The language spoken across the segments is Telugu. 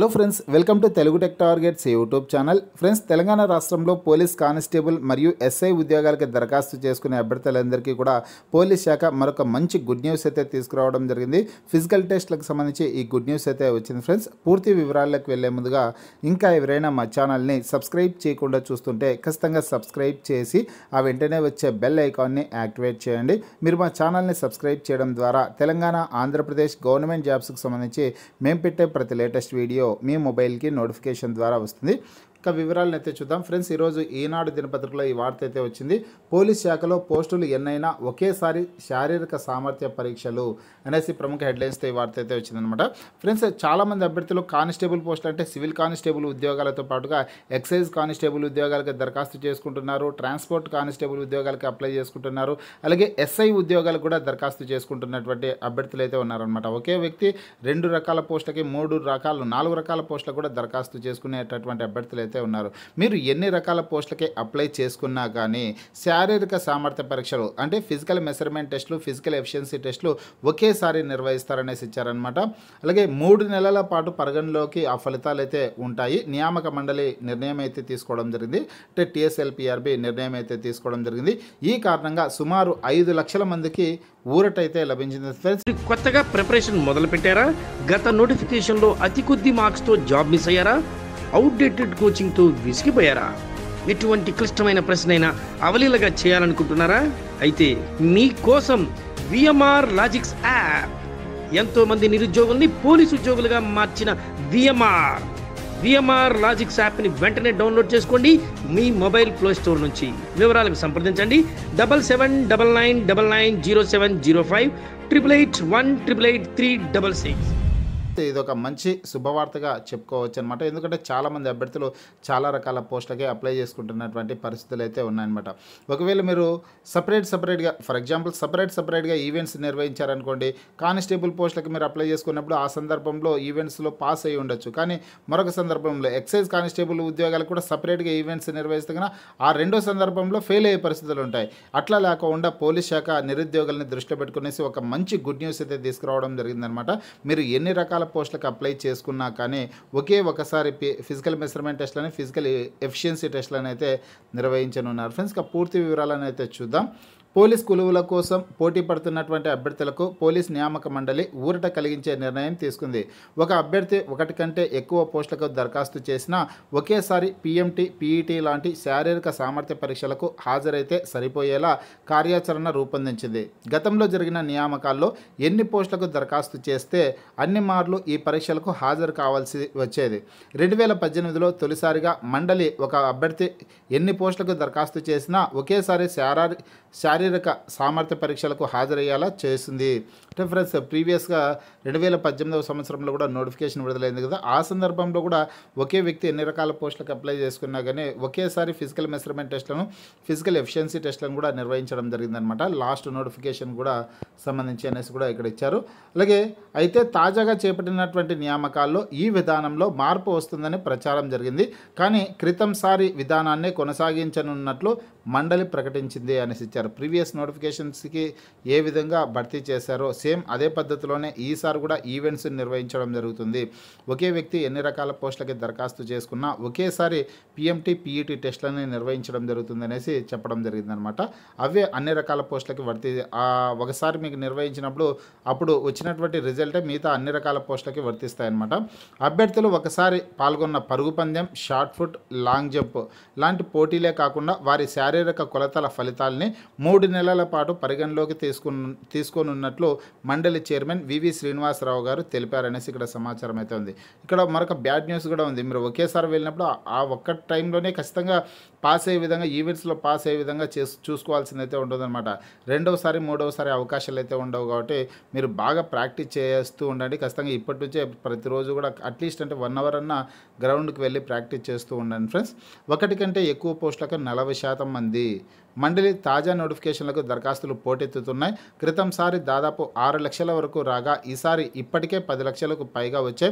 hello friends welcome to Telugu tech targets YouTube channel friends Telangana రాష్ట్రంలో పోలీస్ కానిస్టేబుల్ మరియు ఎస్ఐ ఉద్యోగాలకి దరఖాస్తు చేసుకునే అభ్యర్థులందరికీ కూడా పోలీస్ శాఖ మరొక మంచి గుడ్ న్యూస్ అయితే తీసుకురావడం జరిగింది ఫిజికల్ టెస్ట్లకు సంబంధించి ఈ గుడ్ న్యూస్ అయితే వచ్చింది ఫ్రెండ్స్ పూర్తి వివరాలకు వెళ్లే ముందుగా ఇంకా ఎవరైనా మా ఛానల్ని సబ్స్క్రైబ్ చేయకుండా చూస్తుంటే ఖచ్చితంగా సబ్స్క్రైబ్ చేసి ఆ వెంటనే వచ్చే బెల్ ఐకాన్ని యాక్టివేట్ చేయండి మీరు మా ఛానల్ని సబ్స్క్రైబ్ చేయడం ద్వారా తెలంగాణ ఆంధ్రప్రదేశ్ గవర్నమెంట్ జాబ్స్కి సంబంధించి మేము పెట్టే ప్రతి లేటెస్ట్ వీడియో మీ మొబైల్కి నోటిఫికేషన్ ద్వారా వస్తుంది ఇక వివరాలను అయితే చూద్దాం ఫ్రెండ్స్ ఈరోజు ఈనాడు దినపత్రికలో ఈ వార్త అయితే వచ్చింది పోలీస్ శాఖలో పోస్టులు ఎన్నైనా ఒకేసారి శారీరక సామర్థ్య పరీక్షలు అనేసి ప్రముఖ హెడ్లైన్స్తో ఈ వార్త అయితే వచ్చిందనమాట ఫ్రెండ్స్ చాలామంది అభ్యర్థులు కానిస్టేబుల్ పోస్టులు అంటే సివిల్ కానిస్టేబుల్ ఉద్యోగాలతో పాటుగా ఎక్సైజ్ కానిస్టేబుల్ ఉద్యోగాలకు దరఖాస్తు చేసుకుంటున్నారు ట్రాన్స్పోర్ట్ కానిస్టేబుల్ ఉద్యోగాలకు అప్లై చేసుకుంటున్నారు అలాగే ఎస్ఐ ఉద్యోగాలకు కూడా దరఖాస్తు చేసుకుంటున్నటువంటి అభ్యర్థులు అయితే ఉన్నారనమాట ఒకే వ్యక్తి రెండు రకాల పోస్టులకి మూడు రకాలు నాలుగు రకాల పోస్టులకు కూడా దరఖాస్తు చేసుకునేటటువంటి అభ్యర్థులు అయితే ఉన్నారు మీరు ఎన్ని రకాల పోస్టులకి అప్లై చేసుకున్నా కానీ శారీరక సామర్థ్య పరీక్షలు అంటే ఫిజికల్ మెజర్మెంట్ టెస్టులు ఫిజికల్ ఎఫిషియన్సీ టెస్టులు ఒకేసారి నిర్వహిస్తారనేసి ఇచ్చారనమాట అలాగే మూడు నెలల పాటు పరిగణలోకి ఆ ఫలితాలు అయితే ఉంటాయి నియామక మండలి నిర్ణయం అయితే తీసుకోవడం జరిగింది అంటే టీఎస్ఎల్పిఆర్బి నిర్ణయం అయితే తీసుకోవడం జరిగింది ఈ కారణంగా సుమారు ఐదు లక్షల మందికి ఊరటైతే లభించింది ఫ్రెండ్స్ మీరు కొత్తగా ప్రిపరేషన్ మొదలు పెట్టారా గత నోటిఫికేషన్లో అతి కొద్ది మార్క్స్తో జాబ్ మిస్ అయ్యారా అవుట్డేటెడ్ కోచింగ్తో విసిగిపోయారా ఎటువంటి క్లిష్టమైన ప్రశ్నైనా అవలీలగా చేయాలనుకుంటున్నారా అయితే మీకోసం విఎంఆర్ లాజిక్స్ యాప్ ఎంతో మంది నిరుద్యోగుల్ని పోలీసు ఉద్యోగులుగా మార్చిన విఎంఆర్ విఎంఆర్ లాజిక్స్ యాప్ని వెంటనే డౌన్లోడ్ చేసుకోండి మీ మొబైల్ ప్లే స్టోర్ నుంచి వివరాలకు సంప్రదించండి double seven double nine double nine zero seven zero five triple eight one triple eight three double six ఇది ఒక మంచి శుభవార్తగా చెప్పుకోవచ్చు అనమాట ఎందుకంటే చాలామంది అభ్యర్థులు చాలా రకాల పోస్టులకే అప్లై చేసుకుంటున్నటువంటి పరిస్థితులు అయితే ఉన్నాయన్నమాట ఒకవేళ మీరు సపరేట్ సపరేట్గా ఫర్ ఎగ్జాంపుల్ సపరేట్ సపరేట్గా ఈవెంట్స్ నిర్వహించారనుకోండి కానిస్టేబుల్ పోస్టులకి మీరు అప్లై చేసుకున్నప్పుడు ఆ సందర్భంలో ఈవెంట్స్లో పాస్ అయ్యి ఉండొచ్చు కానీ మరొక సందర్భంలో ఎక్సైజ్ కానిస్టేబుల్ ఉద్యోగాలకు కూడా సపరేట్గా ఈవెంట్స్ నిర్వహిస్తే కనుక ఆ రెండో సందర్భంలో ఫెయిల్ అయ్యే పరిస్థితులు ఉంటాయి అట్లా లేకుండా పోలీస్ శాఖ నిరుద్యోగుల్ని దృష్టిలో పెట్టుకునేసి ఒక మంచి గుడ్ న్యూస్ అయితే తీసుకురావడం జరిగిందనమాట మీరు ఎన్ని రకాల పోస్టులకు అప్లై చేసుకున్నా కానీ ఒకే ఒకసారి ఫిజికల్ మెజర్మెంట్ టెస్ట్లని ఫిజికల్ ఎఫిషియన్సీ టెస్ట్లను అయితే నిర్వహించనున్నారు ఫ్రెండ్స్ ఇక పూర్తి వివరాలను అయితే చూద్దాం పోలీస్ కొలువుల కోసం పోటీ పడుతున్నటువంటి అభ్యర్థులకు పోలీస్ నియామక మండలి ఊరట కలిగించే నిర్ణయం తీసుకుంది ఒక అభ్యర్థి ఒకటి కంటే ఎక్కువ పోస్టులకు దరఖాస్తు చేసినా ఒకేసారి పిఎంటీ పీఈటీ లాంటి శారీరక సామర్థ్య పరీక్షలకు హాజరైతే సరిపోయేలా కార్యాచరణ రూపొందించింది గతంలో జరిగిన నియామకాల్లో ఎన్ని పోస్టులకు దరఖాస్తు చేస్తే అన్ని మార్లు ఈ పరీక్షలకు హాజరు కావాల్సి వచ్చేది రెండు వేల పద్దెనిమిదిలో తొలిసారిగా మండలి ఒక అభ్యర్థి ఎన్ని పోస్టులకు దరఖాస్తు చేసినా ఒకేసారి శారీ శారీరక సామర్థ్య పరీక్షలకు హాజరయ్యేలా చేసింది అంటే ఫ్రెండ్స్ ప్రీవియస్గా రెండు వేల పద్దెనిమిదవ సంవత్సరంలో కూడా నోటిఫికేషన్ విడుదలైంది కదా ఆ సందర్భంలో కూడా ఒకే వ్యక్తి ఎన్ని రకాల పోస్టులకు అప్లై చేసుకున్నా కానీ ఒకేసారి ఫిజికల్ మెజర్మెంట్ టెస్ట్లను ఫిజికల్ ఎఫిషియన్సీ టెస్ట్లను కూడా నిర్వహించడం జరిగిందనమాట లాస్ట్ నోటిఫికేషన్ కూడా సంబంధించి అనేసి కూడా ఇక్కడ ఇచ్చారు అలాగే అయితే తాజాగా చేపట్టినటువంటి నియామకాల్లో ఈ విధానంలో మార్పు వస్తుందని ప్రచారం జరిగింది కానీ క్రితంసారి విధానాన్నే కొనసాగించనున్నట్లు మండలి ప్రకటించింది అనేసి ఇచ్చారు ప్రీవియస్ నోటిఫికేషన్స్కి ఏ విధంగా భర్తీ చేశారో సేమ్ అదే పద్ధతిలోనే ఈసారి కూడా ఈవెంట్స్ నిర్వహించడం జరుగుతుంది ఒకే వ్యక్తి ఎన్ని రకాల పోస్టులకి దరఖాస్తు చేసుకున్నా ఒకేసారి పిఎంటీ పీఈటీ టెస్ట్లని నిర్వహించడం జరుగుతుంది అనేసి చెప్పడం జరిగిందనమాట అవే అన్ని రకాల పోస్టులకి వర్తి ఆ ఒకసారి మీకు నిర్వహించినప్పుడు అప్పుడు వచ్చినటువంటి రిజల్టే మిగతా అన్ని రకాల పోస్టులకి వర్తిస్తాయన్నమాట అభ్యర్థులు ఒకసారి పాల్గొన్న పరుగు పందెం షార్ట్ ఫుట్ లాంగ్ జంప్ లాంటి పోటీలే కాకుండా వారి శారీరక కొలతల ఫలితాలని మూడు నెలల పాటు పరిగణలోకి తీసుకున్న తీసుకోనున్నట్లు మండలి చైర్మన్ వివి శ్రీనివాసరావు గారు తెలిపారనేసి ఇక్కడ సమాచారం అయితే ఉంది ఇక్కడ మరొక బ్యాడ్ న్యూస్ కూడా ఉంది మీరు ఒకేసారి వెళ్ళినప్పుడు ఆ- ఆ ఒక్క టైంలోనే ఖచ్చితంగా పాస్ అయ్యే విధంగా ఈవెంట్స్లో పాస్ అయ్యే విధంగా చేసు చూసుకోవాల్సింది అయితే ఉంటుందన్నమాట రెండవసారి మూడవసారి అవకాశాలు అయితే ఉండవు కాబట్టి మీరు బాగా ప్రాక్టీస్ చేస్తూ ఉండండి ఖచ్చితంగా ఇప్పటి నుంచే ప్రతిరోజు కూడా అట్లీస్ట్ అంటే వన్ అవర్ అన్న గ్రౌండ్కి వెళ్ళి ప్రాక్టీస్ చేస్తూ ఉండండి ఫ్రెండ్స్ ఒకటి కంటే ఎక్కువ పోస్టులకు నలభై శాతం మంది మండలి తాజా నోటిఫికేషన్లకు దరఖాస్తులు పోటెత్తుతున్నాయి క్రితంసారి దాదాపు ఆరు లక్షల వరకు రాగా ఈసారి ఇప్పటికే పది లక్షలకు పైగా వచ్చాయి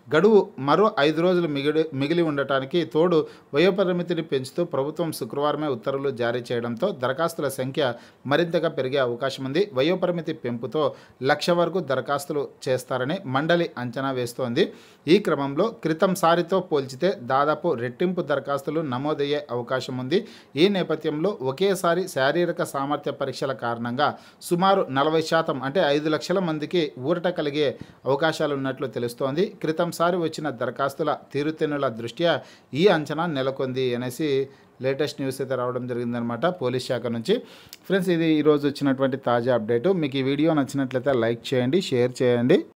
గడువు మరో ఐదు రోజులు మిగిలి మిగిలి ఉండటానికి తోడు వయోపరిమితిని పెంచుతూ ప్రభుత్వం శుక్రవారమే ఉత్తర్వులు జారీ చేయడంతో దరఖాస్తుల సంఖ్య మరింతగా పెరిగే అవకాశం ఉంది వయోపరిమితి పెంపుతో లక్ష వరకు దరఖాస్తులు చేస్తారని మండలి అంచనా వేస్తోంది ఈ క్రమంలో క్రితం సారితో పోల్చితే దాదాపు రెట్టింపు దరఖాస్తులు నమోదయ్యే అవకాశం ఉంది ఈ నేపథ్యంలో ఒకేసారి శారీరక సామర్థ్య పరీక్షల కారణంగా సుమారు నలభై శాతం అంటే ఐదు లక్షల మందికి ఊరట కలిగే అవకాశాలు ఉన్నట్లు తెలుస్తోంది క్రితంసారి వచ్చిన దరఖాస్తుల తీరుతెన్నుల దృష్ట్యా ఈ అంచనా నెలకొంది అనేసి లేటెస్ట్ న్యూస్ అయితే రావడం జరిగిందనమాట పోలీస్ శాఖ నుంచి ఫ్రెండ్స్ ఇది ఈరోజు వచ్చినటువంటి తాజా అప్డేట్ మీకు ఈ వీడియో నచ్చినట్లయితే లైక్ చేయండి షేర్ చేయండి